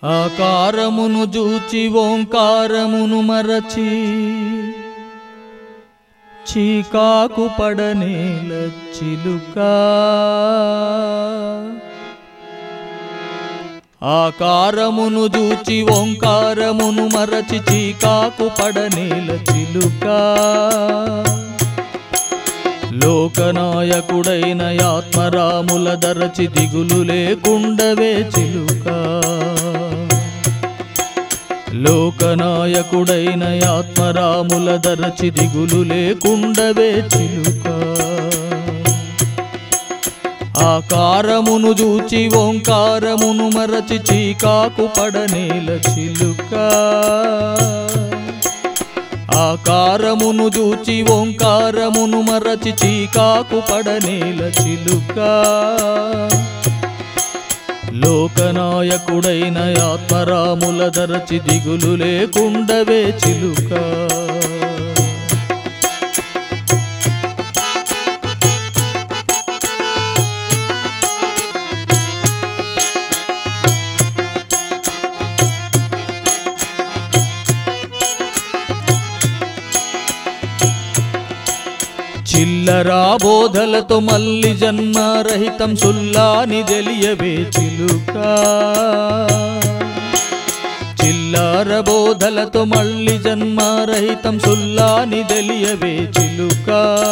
ఆకారమును జూచి ఓంకారమును మరచి చీకాకు పడనేల చిలుక ఆకారమును జూచి ఓంకారమును మరచి చీకాకు పడనేల చిలుక లోకనాయకుడైన ఆత్మరాముల దరచి దిగులు లేకుండవే చిలుక లోకనాయకుడైన ఆత్మరాముల దరచి దిగులు లేకుండవే చిలుక ఆకారమును జూచి ఓంకారమును మరచి చీకాకు పడనేల చిలుక ఆకారమును జూచి ఓంకారమును మరచి చీకాకు పడనేల చిలుక లోకనాయకుడైన ఆత్మరాముల దరచి దిగులు లేకుండవే చిలుక చిల్లరా బోధలతో మల్లి జన్మరహితం సుల్లాని తెలియవే చిలుక చిల్లర బోధలతో మళ్ళీ జన్మరహితం సుల్లాని తెలియవే చిలుక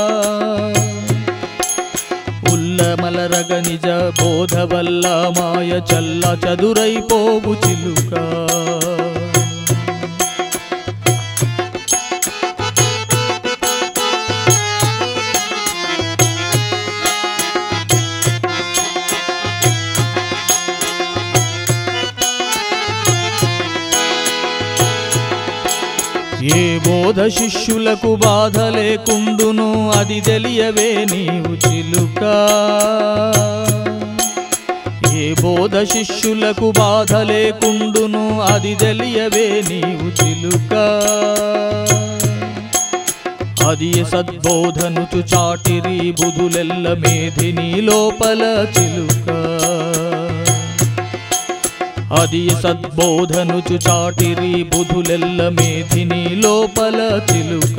ఉల్లమలరగ నిజ బోధ వల్ల మాయ చల్ల చదురైపోవు చిలుక ఏ బోధ శిష్యులకు బాధ లేకుండును అది తెలియవే నీవు చిలుక ఏ బోధ శిష్యులకు బాధ లేకుండును అది తెలియవే నీవు చిలుక అది సద్బోధనుచు చాటిరి బుధులెల్ల మేధిని లోపల చిలుక అది సద్బోధనుచు చాటిరి బుధులెల్ల మేధిని లోపల చిలుక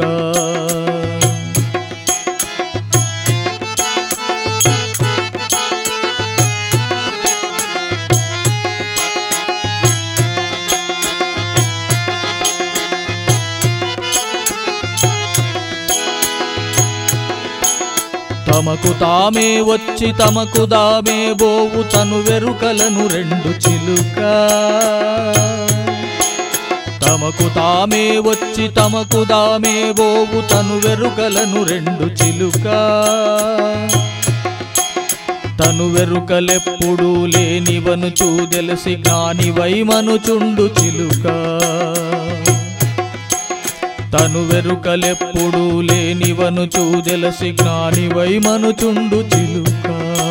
తమకు తామే వచ్చి తమకు దామే బోవు తను వెరుకలను రెండు చిలుక తమకు తామే వచ్చి తమకు దామే బోవు తను వెరుకలను రెండు చిలుక తను వెరుకలెప్పుడు లేనివను చూదెలసి జ్ఞానివై మనుచుండు చిలుక తను వెరుకలెప్పుడు లేనివను చూదెలసి జ్ఞానివై మనుచుండు చిలుక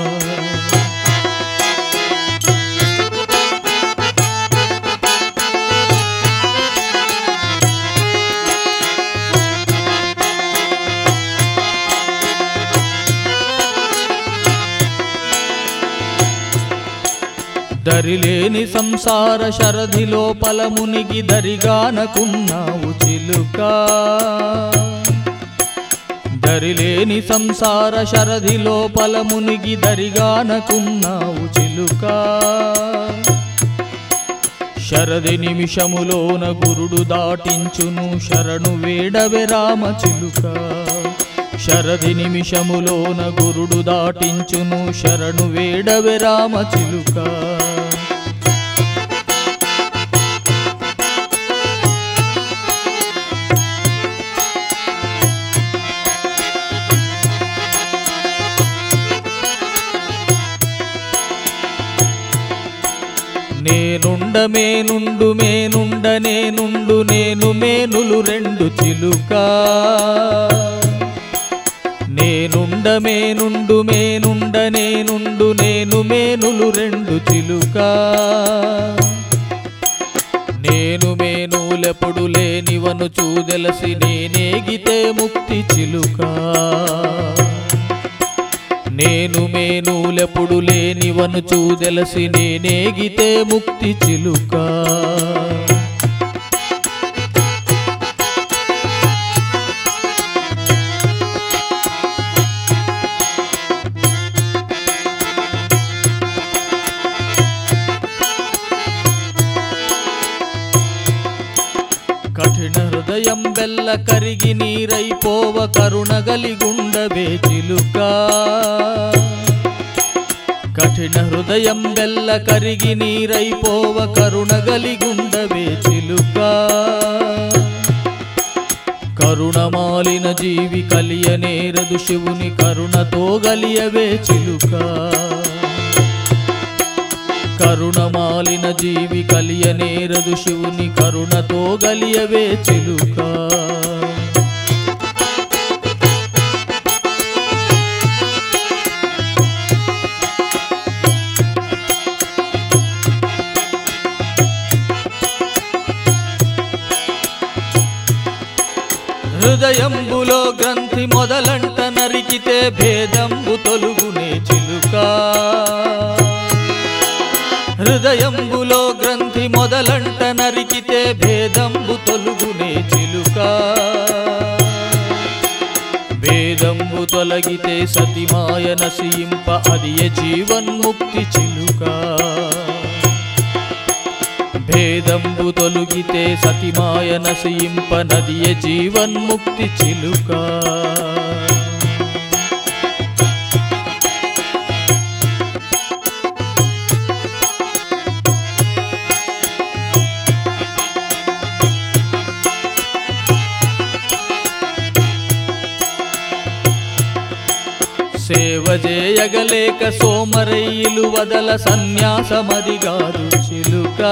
దరిలేని సంసార శరధి లోపల మునిగి దరిగానకున్నావు చిలుక దరిలేని సంసార శరధి లోపల మునిగి దరిగానకున్నావు చిలుక శరది నిమిషములోన గురుడు దాటించును శరణు వేడవె రామ చిలుక శరది నిమిషములోన గురుడు దాటించును శరణు వేడవె రామ చిలుక నేనుండ మేనుండు మేనుండ నేనుండు నేను మేనులు రెండు చిలుక నేనుండ మేనుండు మేనుండ నేనుండు నేను మేనులు రెండు చిలుక నేను మేనులెప్పుడు లేనివను చూదెలసి నేనేగితే ముక్తి చిలుక నేను మేనులెప్పుడు లేనివను చూదెలసి నేనేగితే ముక్తి చిలుక కఠిన హృదయం బెల్ల కరిగి నీరైపోవ కరుణగలిగుండవే చిలుక కఠిన హృదయం బెల్ల కరిగి నీరైపోవ కరుణగలిగుండవే చిలుక కరుణమాలిన జీవి కలియనేరదు శివుని కరుణతో గలియవే చిలుక కరుణమాలిన జీవి కలియనేరదు శివుని కరుణతో గలియవే చిలుక హృదయంబులో గ్రంథి మొదలంట నరికితే భేదంబు తొలుగునే చిలుక హృదయంబులో గ్రంథి మొదలంట నరికితే భేదంబు తొలుగునే చిలుక భేదంబు తొలగితే సతిమాయ నశింప అదియ జీవన్ముక్తి చిలుక భేదంబు తొలుగితే సతిమాయ నశింప నదియ జీవన్ముక్తి చిలుక సేవ చేయగలేక సోమరయ్యిలు వదల సన్యాసమదిగాదు చిలుక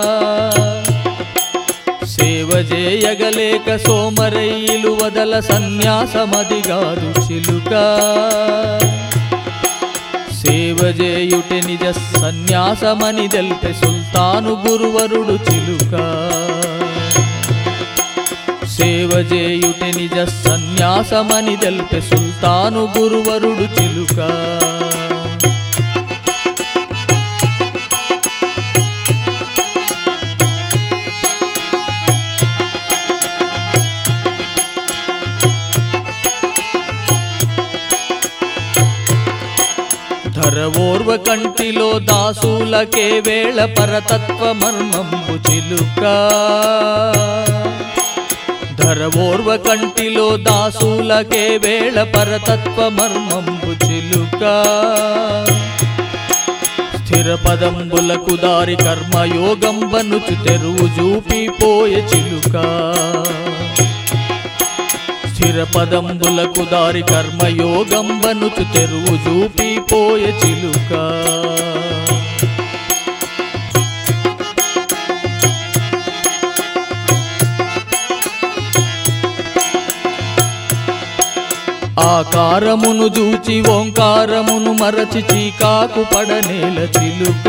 సేవ చేయగలేక సోమరయ్యిలు వదల సన్యాసమదిగాదు చిలుక సేవ చేయుటే నిజ సన్యాసమని తెల్పే సుల్తాను గురువరుడు చిలుక సేవ చేయుటే నిజ సన్యాసమని తెల్పే సుల్తాను గురువరుడు చిలుక ధరవోర్వ కంటిలో దాసులకే వేళ పరతత్వ మర్మంబు చిలుక ధరవోర్వ కంటిలో దాసులకే వేళ పరతత్వ మర్మంబు చిలుక స్థిర పదంబులకు దారి కర్మయోగం బనుచు తెరువు చూపిపోయే చిలుక స్థిర పదంబులకు దారి కర్మయోగం బనుచు తెరువు చూపిపోయే చిలుక ఆకారమును జూచి ఓంకారమును మరచి చీకాకు పడనేల చిలుక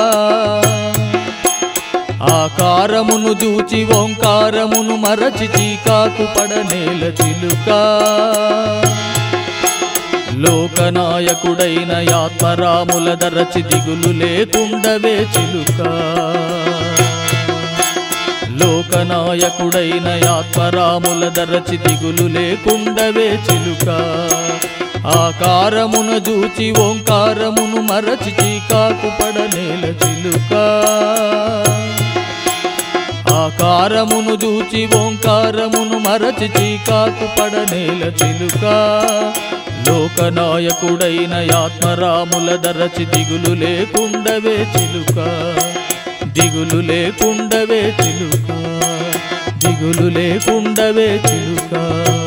ఆకారమును జూచి ఓంకారమును మరచి చీకాకు పడనేల చిలుక లోకనాయకుడైన యాత్మరాముల దరచి దిగులు లేకుండవే చిలుక లోకనాయకుడైన యాత్మరాముల దరచి దిగులు లేకుండవే చిలుక ఆకారమున జూచి ఓంకారమును మరచి చీకాకు పడనేల చిలుక ఆకారమును జూచి ఓంకారమును మరచి చీకాకు పడనేల చిలుక లోకనాయకుడైన యాత్మరాముల దరచి దిగులు లేకుండవే చిలుక దిగులు లేకుండవే చిలుక దిగులు లేకుండవే చిలుక